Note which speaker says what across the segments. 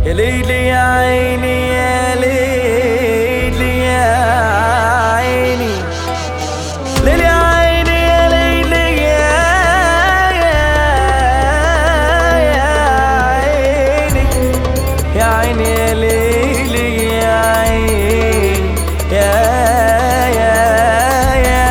Speaker 1: يا ليلي يا عيني يا ليلي يا عيني ليلي يا عيني يا ليلي يا يا عيني يا عيني يا ليلي يا عيني يا يا يا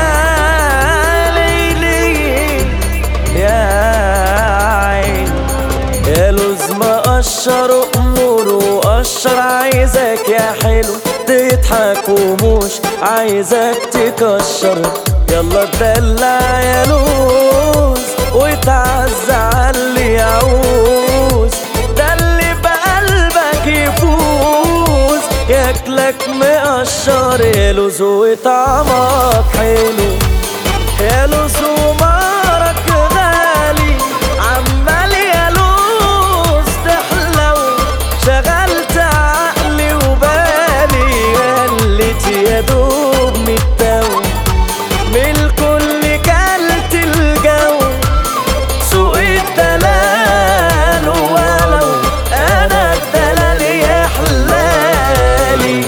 Speaker 1: ليلي يا عيني يا لوز مقشر امور وقشر عايزك يا حلو تضحك ومش عايزك تكشر يلا اتدلع يا لوز وتعز على اللي يعوز ده اللي بقلبك يفوز ياكلك مقشر يا لوز وطعمك حلو يا لوز ومارك غالي عمال يا لوز تحلو شغلت عقلي وبالي قلت يا دوب متو من الكل كلت الجو سوق الدلال ولو انا الدلال يا حلالي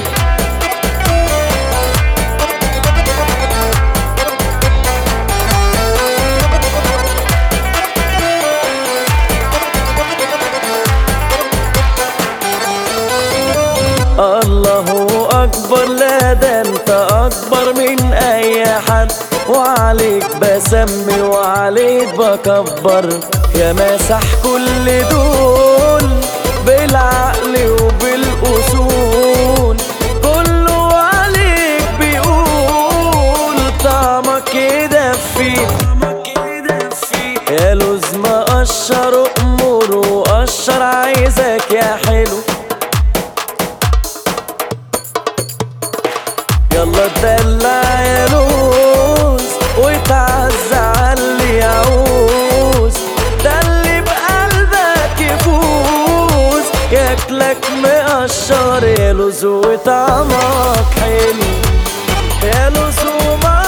Speaker 1: الله اكبر لا ده انت اكبر من اي حد وعليك بسمي وعليك بكبر يا مسح كل دول بالعقل وبالاصول كله عليك بيقول طعمك يدفي يا لوز مقشر امور وقشر عايزك يا حلو يلا اتدلع يا لوز وتعز على اللي يعوز ده اللي بقلبك يفوز ياكلك مقشر يا لوز وطعمك حلو يا لوز وما